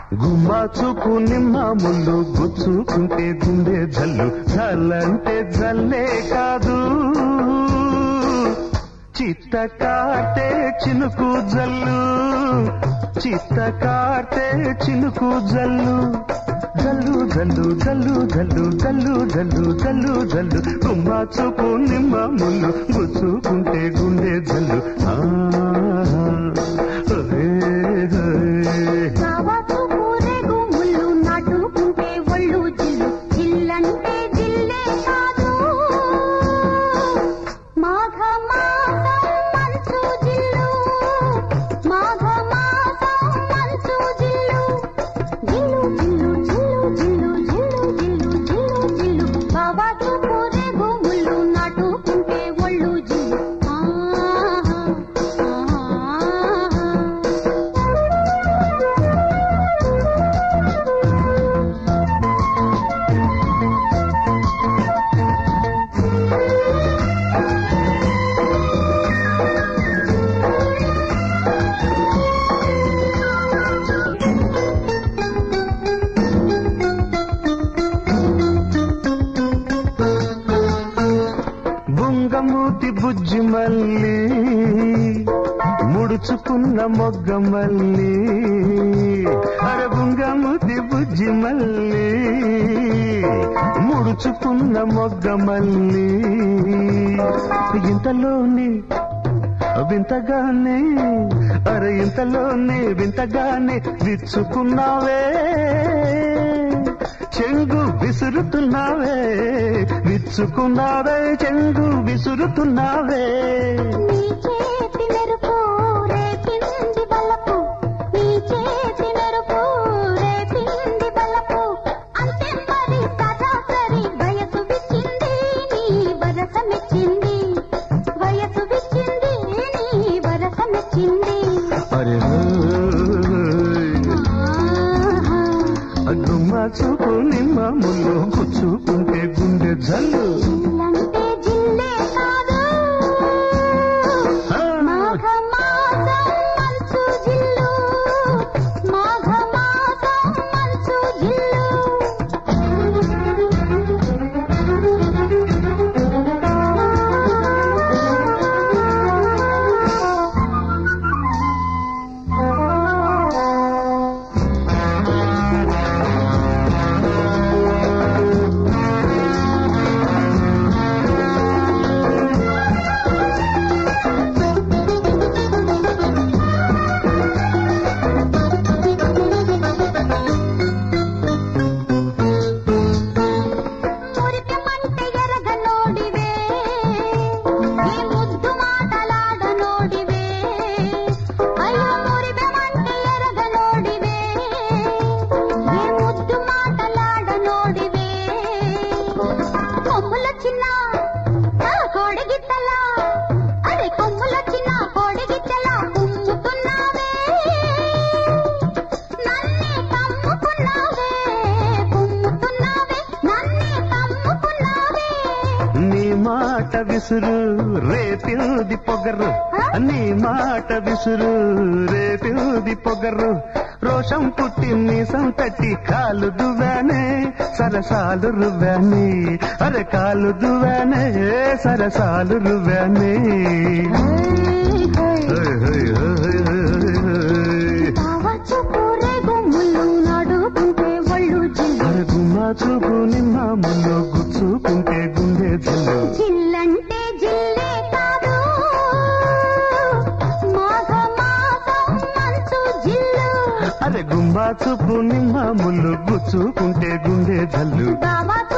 గుమ్మా చూపు నిమ్మ ముళ్ళు గుచ్చుకుంటే గుండె జల్లు జల్లంటే జల్లే కాదు చిత్త కాటే చినుకు జల్లు చిత్త కాటే చినుకు జల్లు జల్లు జల్లు జల్లు జల్లు జల్లు జల్లు జల్లు జల్లు గుమ్మా చూపు నిమ్మ ముళ్ళు గుచ్చుకుంటే గుండె జల్లు ఆ, హే, హే. కావచ్చు పూరేగు ముళ్ళు నాటుకుంటే ఒళ్ళు జిల్లు జిల్లంటే జిల్లే కాదు మాఘ మాసం మంచు జిల్లు మాఘ మాసం మంచు జిల్లు జిల్లు జిల్లు జిల్లు జిల్లు జిల్లు జిల్లు జిల్లు జిల్లు కావచ్చు పూరేగు ముళ్ళు నాటుకుంటే ఒళ్ళు జిల్లు ఆహా ఆహా బుంగమూతి బుజ్జి మల్లి ముడుచుకున్న మొగ్గ మల్లి అరే బుంగమూతి బుజ్జి మల్లి ముడుచుకున్న మొగ్గ మల్లి ఇంతలోని వింతగానే అరే ఇంతలోనే వింతగానే విచ్చుకున్నావే చెంగు విసురుతున్నావే విచ్చుకున్నావే చెంగు విసురుతున్నావే నీ చేతి మెరుపు రేపింది బల్లపు నీ చేతి మెరుపు రేపింది బల్లపు అంతే మరి సరాసరి వయసు విచ్చింది నీ వరస మెచ్చింది వయసు విచ్చింది నీ వరస మెచ్చింది అరే ఆహా. గుమ్మ చూపు నిమ్మ ముళ్ళు గుచ్చుకుంటే గుండె జల్లు జిల్లంటే జిల్లే కాదు ఆ, మాఘ మాసం మంచు జిల్లు మాఘ మాసం మంచు జిల్లు మురిపెమంటే ఎరగ నోడివే ఈ ముద్దు మాటలాడ నోడివే అయ్యో మురిపెమంటే ఎరగ నోడివే ఈ ముద్దు మాటలాడ నోడివే కొమ్ముల చిన్న ఆ కోడి గిత్తలా అరే కొమ్ముల చిన్న కోడి గిత్తలా కుమ్ముతున్నావే నన్నే కమ్ముకున్నావే కుమ్ముతున్నావే నన్నే కమ్ముకున్నావే నీ మాట విసురు రేపిల్ది పొగరు నీ మాట విసురు రేపిల్ది పొగరు రోషం పుట్టి మీసం తట్టి కాలు దువ్వానే సరసాలు రువ్వానే అరే కాలు దువ్వానే సరసాలు రువ్వానే హై, హై, హై, హై, హై. కావచ్చు పూరేగు ముళ్ళు నడుకుంటే ఒళ్ళు జిల్లు అరే గుమ్మా చూపు నిమ్మ ముళ్ళు గుచ్చుకుంటే గుండె జల్లు జిల్లంటే జిల్లే కాదు మాఘ మాసం మంచు జిల్లు అరే గుంబా చూపు నిమ్మ ముళ్ళు గుచ్చుకుంటే గుండె జల్లు బావా